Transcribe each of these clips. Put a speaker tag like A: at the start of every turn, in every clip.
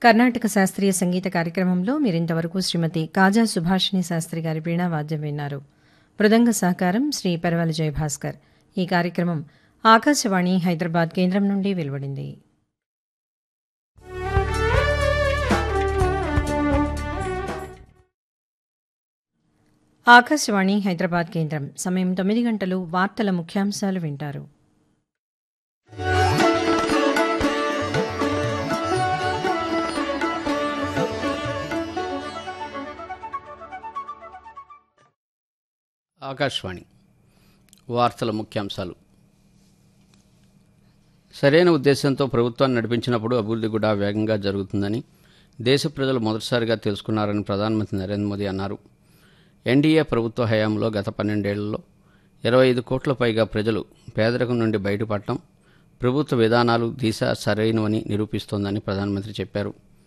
A: కర్ణాటక శాస్త్రీయ సంగీత కార్యక్రమంలో మీరింతవరకు శ్రీమతి కాజా సుభాషిణి శాస్త్రి గారి వీణా వాద్యం విన్నారు మృదంగ సహకారం శ్రీ పెరవల జయభాస్కర్ ఈ కార్యక్రమం ఆకాశవాణి హైదరాబాద్ కేంద్రం నుండి వెలువడింది ఆకాశవాణి హైదరాబాద్ కేంద్రం సమయం తొమ్మిది గంటలు వార్తల ముఖ్యాంశాలు వింటారు
B: ఆకాశవాణి వార్తల ముఖ్యాంశాలు సరైన ఉద్దేశంతో ప్రభుత్వాన్ని నడిపించినప్పుడు అభివృద్ధి కూడా వేగంగా జరుగుతుందని దేశ ప్రజలు మొదటిసారిగా తెలుసుకున్నారని ప్రధానమంత్రి నరేంద్ర మోదీ అన్నారు ఎన్డీఏ ప్రభుత్వ హయాంలో గత పన్నెండేళ్లలో ఇరవై ఐదు కోట్ల పైగా ప్రజలు పేదరికం నుండి బయటపడటం ప్రభుత్వ విధానాలు దిశ సరైనవని నిరూపిస్తోందని ప్రధానమంత్రి చెప్పారు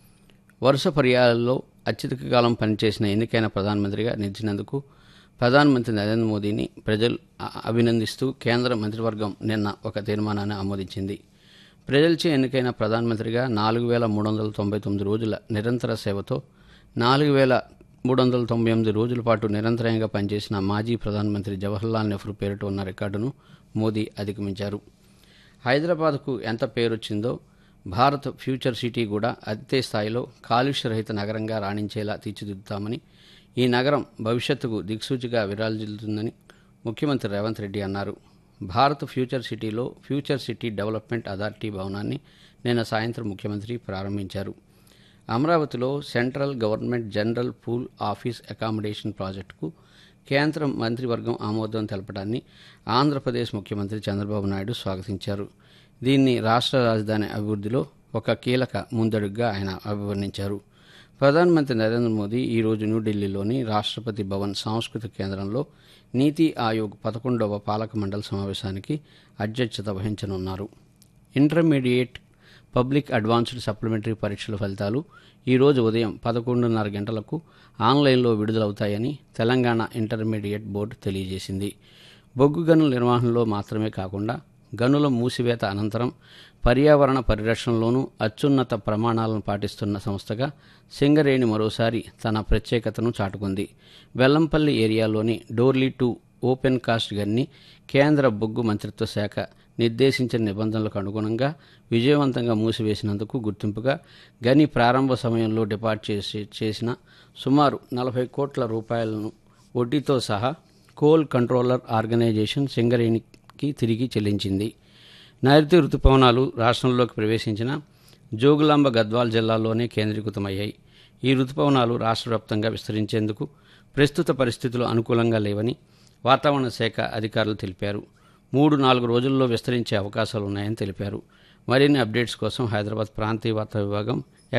B: వరుస పర్యాయాల్లో అత్యధిక కాలం పనిచేసిన ఎన్నికైన ప్రధానమంత్రిగా నిలిచినందుకు ప్రధానమంత్రి నరేంద్ర మోదీని ప్రజలు అభినందిస్తూ కేంద్ర మంత్రివర్గం నిన్న ఒక తీర్మానాన్ని ఆమోదించింది ప్రజలచే ఎన్నికైన ప్రధానమంత్రిగా నాలుగు వేల మూడు వందల తొంభై తొమ్మిది రోజుల నిరంతర సేవతో నాలుగు వేల మూడు వందల తొంభై ఎనిమిది రోజుల పాటు నిరంతరంగా పనిచేసిన మాజీ ప్రధానమంత్రి జవహర్లాల్ నెహ్రూ పేరిట ఉన్న రికార్డును మోదీ అధిగమించారు హైదరాబాద్కు ఎంత పేరొచ్చిందో భారత్ ఫ్యూచర్ సిటీ కూడా అదే స్థాయిలో కాలుష్యరహిత నగరంగా రాణించేలా తీర్చిదిద్దుతామని ఈ నగరం భవిష్యత్తుకు దిక్సూచిగా విరాజిల్లుతుందని ముఖ్యమంత్రి రేవంత్ రెడ్డి అన్నారు భారత్ ఫ్యూచర్ సిటీలో ఫ్యూచర్ సిటీ డెవలప్మెంట్ అథారిటీ భవనాన్ని నిన్న సాయంత్రం ముఖ్యమంత్రి ప్రారంభించారు అమరావతిలో central government general pool office accommodation ప్రాజెక్టుకు కేంద్ర మంత్రివర్గం ఆమోదం తెలపడాన్ని ఆంధ్రప్రదేశ్ ముఖ్యమంత్రి చంద్రబాబు నాయుడు స్వాగతించారు దీన్ని రాష్ట్ర రాజధాని అభివృద్ధిలో ఒక కీలక ముందడుగుగా ఆయన అభివర్ణించారు ప్రధానమంత్రి నరేంద్ర మోదీ ఈరోజు న్యూఢిల్లీలోని రాష్ట్రపతి భవన్ సాంస్కృతిక కేంద్రంలో నీతి ఆయోగ్ పదకొండవ పాలక మండలి సమావేశానికి అధ్యక్షత వహించనున్నారు ఇంటర్మీడియట్ పబ్లిక్ అడ్వాన్స్డ్ సప్లిమెంటరీ పరీక్షల ఫలితాలు ఈరోజు ఉదయం పదకొండున్నర గంటలకు ఆన్లైన్లో విడుదలవుతాయని తెలంగాణ ఇంటర్మీడియట్ బోర్డు తెలియజేసింది బొగ్గు గనుల నిర్వహణలో మాత్రమే కాకుండా గనుల మూసివేత అనంతరం పర్యావరణ పరిరక్షణలోనూ అత్యున్నత ప్రమాణాలను పాటిస్తున్న సంస్థగా సింగరేణి మరోసారి తన ప్రత్యేకతను చాటుకుంది వెల్లంపల్లి ఏరియాలోని డోర్లీ టూ ఓపెన్ కాస్ట్ గన్ని కేంద్ర బొగ్గు మంత్రిత్వ శాఖ నిర్దేశించిన నిబంధనలకు అనుగుణంగా విజయవంతంగా మూసివేసినందుకు గుర్తింపుగా గని ప్రారంభ సమయంలో డిపార్ట్ చేసి చేసిన సుమారు నలభై కోట్ల రూపాయలను వడ్డీతో సహా కోల్ కంట్రోలర్ ఆర్గనైజేషన్ సింగరేణికి తిరిగి చెల్లించింది నైరుతి రుతుపవనాలు రాష్ట్రంలోకి ప్రవేశించిన జోగులాంబ గద్వాల్ జిల్లాలోనే కేంద్రీకృతమయ్యాయి ఈ రుతుపవనాలు రాష్ట్ర వ్యాప్తంగా విస్తరించేందుకు ప్రస్తుత పరిస్థితులు అనుకూలంగా లేవని వాతావరణ శాఖ అధికారులు తెలిపారు మూడు నాలుగు రోజుల్లో విస్తరించే అవకాశాలు ఉన్నాయని తెలిపారు మరిన్ని అప్డేట్స్ కోసం హైదరాబాద్ ప్రాంతీయ వార్తా విభాగం